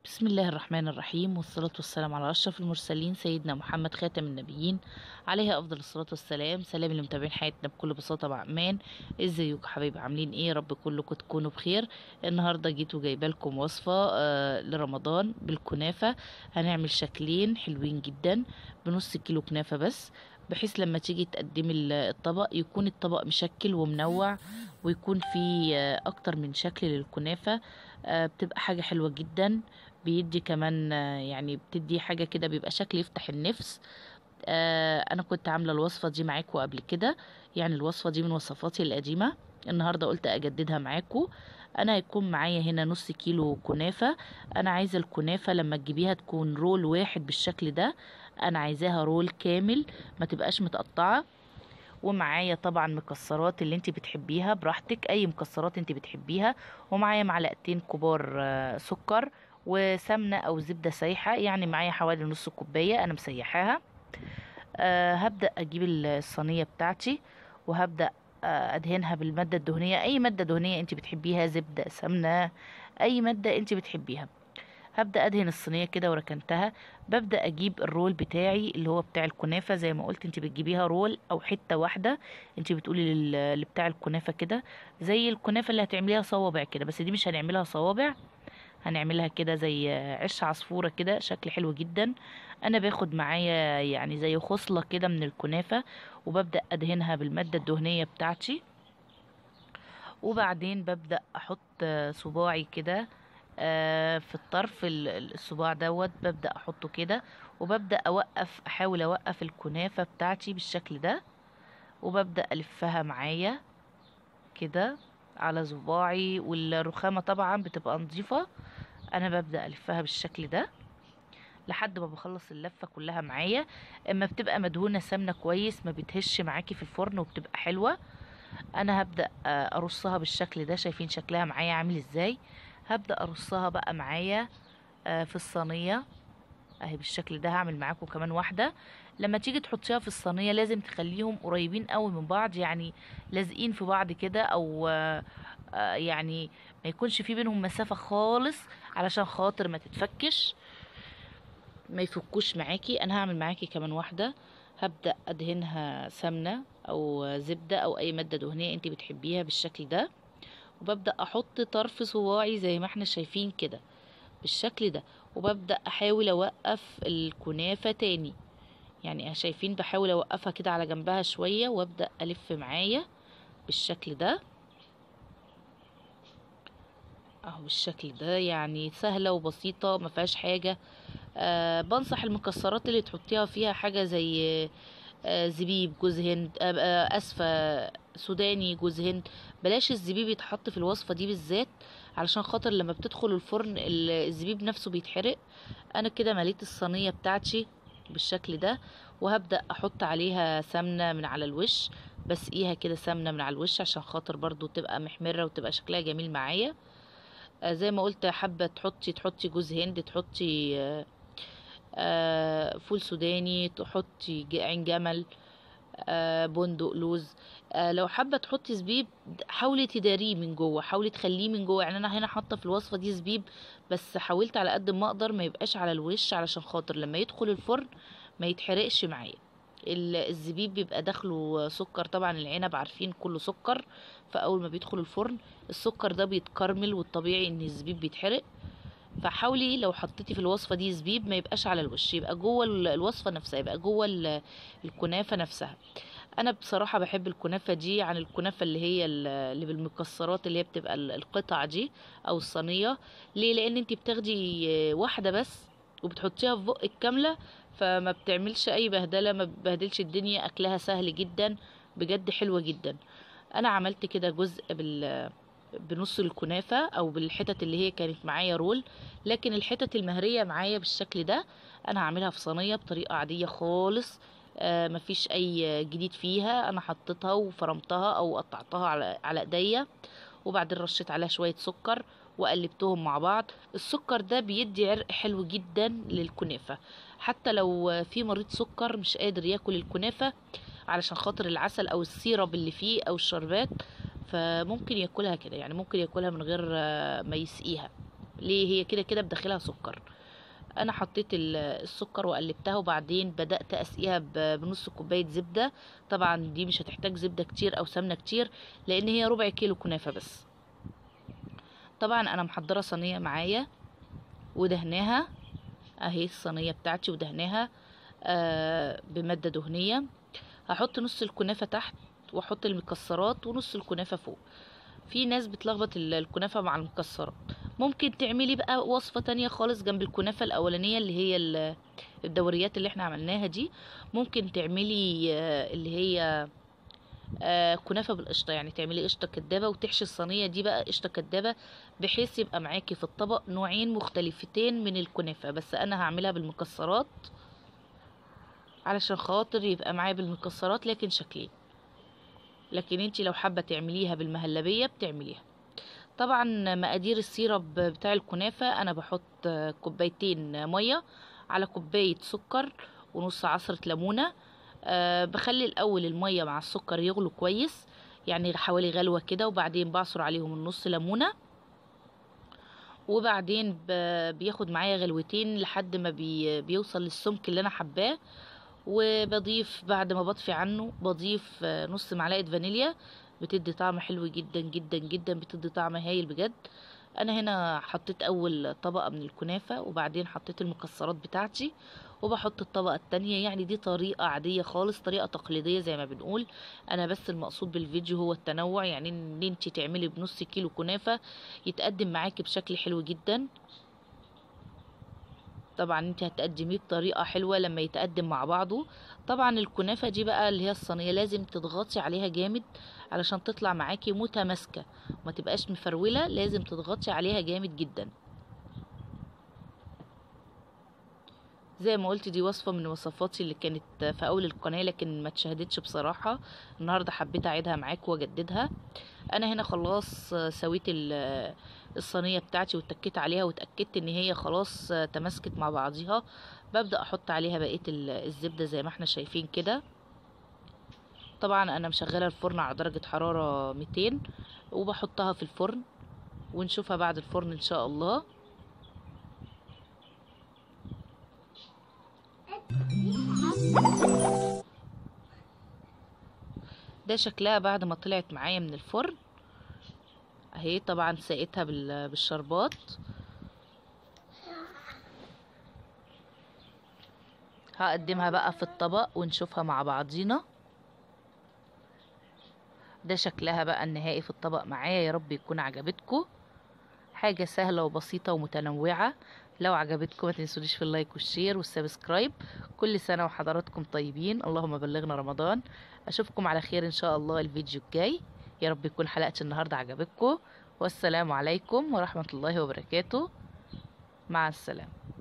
بسم الله الرحمن الرحيم والصلاة والسلام على أشرف المرسلين سيدنا محمد خاتم النبيين عليه أفضل الصلاة والسلام سلام اللي متابعين حياتنا بكل بساطة وأمان ازيكم حبايبي عاملين ايه رب كلكم تكونوا بخير النهاردة جيت وجايبه لكم وصفة آه لرمضان بالكنافة هنعمل شكلين حلوين جدا بنص كيلو كنافة بس بحيث لما تيجي تقدمي ال- الطبق يكون الطبق مشكل ومنوع ويكون فيه آه، أكتر من شكل للكنافة آه، بتبقى حاجة حلوة جدا بيدي كمان آه، يعني بتدي حاجة كده بيبقى شكل يفتح النفس آه، انا كنت عاملة الوصفة دي معاكم قبل كده يعني الوصفة دي من وصفاتي القديمة النهاردة قلت اجددها معاكم انا هيكون معايا هنا نص كيلو كنافة انا عايزة الكنافة لما تجيبيها تكون رول واحد بالشكل ده انا عايزاها رول كامل ما تبقاش متقطعة ومعايا طبعا مكسرات اللي انت بتحبيها براحتك اي مكسرات انت بتحبيها ومعايا معلقتين كبار آه، سكر وسمنه او زبده سايحه يعني معايا حوالي نص كوبايه انا مسيحاها أه هبدا اجيب الصينيه بتاعتي وهبدا آه، ادهنها بالماده الدهنيه اي ماده دهنيه انت بتحبيها زبده سمنه اي ماده انت بتحبيها هبدا ادهن الصينيه كده وركنتها ببدا اجيب الرول بتاعي اللي هو بتاع الكنافه زي ما قلت انت بتجيبيها رول او حته واحده انت بتقولي لل- لبتاع الكنافه كده زي الكنافه اللي هتعمليها صوابع كده بس دي مش هنعملها صوابع هنعملها كده زي عش عصفوره كده شكل حلو جدا انا باخد معايا يعني زي خصله كده من الكنافه وببدا ادهنها بالماده الدهنيه بتاعتي وبعدين ببدأ أحط آه، صباعي كده آه، في الطرف ال- ال- الصباع دوت ببدأ أحطه كده وببدأ أوقف أحاول أوقف الكنافة بتاعتي بالشكل ده وببدأ ألفها معايا كده على صباعي والرخامة طبعا بتبقى نظيفة أنا ببدأ ألفها بالشكل ده لحد ما بخلص اللفة كلها معايا اما بتبقى مدهونة سمنة كويس ما بتهش معاكي في الفرن وبتبقى حلوة انا هبدأ آه، ارصها بالشكل ده شايفين شكلها معايا عامل ازاي هبدأ ارصها بقى معايا آه، في الصينية اهي بالشكل ده هعمل معاكم كمان واحدة لما تيجي تحطيها في الصينية لازم تخليهم قريبين قوي من بعض يعني لازقين في بعض كده او آه، آه، يعني ما يكونش في بينهم مسافة خالص علشان خاطر ما تتفكش ما يفكوش معاكي انا هعمل معاكي كمان واحدة هبدأ ادهنها سمنة او زبدة او اي مادة دهنية انت بتحبيها بالشكل ده وببدأ احط طرف صواعي زي ما احنا شايفين كده بالشكل ده وببدأ احاول اوقف الكنافة تاني يعني شايفين بحاول اوقفها كده على جنبها شوية وابدأ الف معايا بالشكل ده اهو بالشكل ده يعني سهلة وبسيطة ما فيهاش حاجة آه بنصح المكسرات اللي تحطيها فيها حاجة زي آه زبيب جوز هند آه آه اسفة سوداني جوز هند بلاش الزبيب يتحط في الوصفة دي بالذات علشان خاطر لما بتدخل الفرن ال- الزبيب نفسه بيتحرق انا كده مليت الصينية بتاعتي بالشكل ده وهبدأ احط عليها سمنة من على الوش بسقيها كده سمنة من على الوش عشان خاطر برضو تبقى محمرة وتبقى شكلها جميل معايا آه، زي ما قلت حابة تحطي تحطي جوز هند تحطي آه، آه، فول سوداني تحطي ج- عين جمل آه، بندق لوز آه، لو حابة تحطي زبيب حاولي تداريه من جوه حاولي تخليه من جوه يعني انا هنا حاطة في الوصفة دي زبيب بس حاولت على قد ما اقدر ما يبقاش على الوش علشان خاطر لما يدخل الفرن ما يتحرقش معايا ال- الزبيب بيبقى داخله سكر طبعا العنب عارفين كله سكر فاول ما بيدخل الفرن السكر ده بيتكرمل والطبيعي ان الزبيب بيتحرق فحاولي لو حطيتي في الوصفه دي زبيب ما يبقاش على الوش يبقى جوه ال- الوصفه نفسها يبقى جوه ال- الكنافه نفسها انا بصراحه بحب الكنافه دي عن الكنافه اللي هي ال- اللي بالمكسرات اللي هي بتبقى ال- القطع دي او الصينيه ليه لان انت بتاخدي آه، واحده بس وبتحطيها في بقك كامله فما بتعملش اي بهدله ما بتبهدلش الدنيا اكلها سهل جدا بجد حلوه جدا انا عملت كده جزء بال بنص الكنافة او بالحتت اللي هي كانت معايا رول لكن الحتت المهرية معايا بالشكل ده انا هعملها في صينية بطريقة عادية خالص آه مفيش اي جديد فيها انا حطيتها وفرمتها او قطعتها على على ايديا وبعدين رشيت عليها شوية سكر وقلبتهم مع بعض السكر ده بيدي عرق حلو جدا للكنافة حتى لو في مريض سكر مش قادر ياكل الكنافة علشان خاطر العسل او السيرب اللي فيه او الشربات فممكن ياكلها كده يعني ممكن ياكلها من غير آه، ما يسقيها ليه هي كده كده بداخلها سكر انا حطيت ال- السكر وقلبتها وبعدين بدات اسقيها ب- بنص كوبايه زبده طبعا دي مش هتحتاج زبده كتير او سمنه كتير لان هي ربع كيلو كنافه بس طبعا انا محضره صينيه معايا ودهناها اهي الصينيه بتاعتي ودهناها آه بماده دهنيه هحط نص الكنافه تحت واحط المكسرات ونص الكنافه فوق في ناس بتلخبط ال- الكنافه مع المكسرات ممكن تعملي بقى وصفه تانية خالص جنب الكنافه الاولانيه اللي هي ال- الدوريات اللي احنا عملناها دي ممكن تعملي آه، اللي هي آه، كنافه بالقشطه يعني تعملي قشطه كدابه وتحشي الصينيه دي بقى قشطه كدابه بحيث يبقى معاكي في الطبق نوعين مختلفتين من الكنافه بس انا هعملها بالمكسرات علشان خاطر يبقى معايا بالمكسرات لكن شكلين لكن انتي لو حابه تعمليها بالمهلبيه بتعمليها طبعا مقادير السيرب بتاع الكنافه انا بحط آه، كوبايتين ميه على كوبايه سكر ونص عصره ليمونه أه بخلي الاول الميه مع السكر يغلوا كويس يعني حوالي غلوه كده وبعدين بعصر عليهم النص ليمونه وبعدين ب- بياخد معايا غلوتين لحد ما بي بيوصل للسمك اللي انا حباه وبضيف بعد ما بطفي عنه بضيف آه، نص معلقه فانيليا بتدي طعم حلو جدا جدا جدا بتدي طعم هايل بجد انا هنا حطيت اول طبقه من الكنافه وبعدين حطيت المكسرات بتاعتي وبحط الطبقه التانية يعني دي طريقه عاديه خالص طريقه تقليديه زي ما بنقول انا بس المقصود بالفيديو هو التنوع يعني ان انت تعملي بنص كيلو كنافه يتقدم معاكي بشكل حلو جدا طبعا انت هتقدميه بطريقه حلوه لما يتقدم مع بعضه طبعا الكنافه دي بقى اللي هي الصينيه لازم تضغطي عليها جامد علشان تطلع معاكي متماسكه ما تبقاش مفروله لازم تضغطي عليها جامد جدا زي ما قلت دي وصفة من وصفاتي اللي كانت في أول القناة لكن ما اتشهدتش بصراحة النهاردة حبيت أعيدها معاك وأجددها أنا هنا خلاص سويت ال- الصينية بتاعتي واتكيت عليها واتأكدت إن هي خلاص تماسكت مع بعضيها ببدأ أحط عليها بقية ال- الزبدة زي ما احنا شايفين كده طبعا أنا مشغلة الفرن على درجة حرارة 200 وبحطها في الفرن ونشوفها بعد الفرن إن شاء الله ده شكلها بعد ما طلعت معايا من الفرن اهي طبعا سقيتها بال- بالشربات هقدمها بقى في الطبق ونشوفها مع بعضينا ده شكلها بقى النهائي في الطبق معايا يا رب يكون عجبتكم حاجة سهلة وبسيطة ومتنوعة لو عجبتكم ما تنسونيش في اللايك والشير والسبسكرايب كل سنة وحضراتكم طيبين اللهم بلغنا رمضان اشوفكم على خير ان شاء الله الفيديو الجاي يا رب يكون حلقة النهاردة عجبتكم والسلام عليكم ورحمة الله وبركاته مع السلامة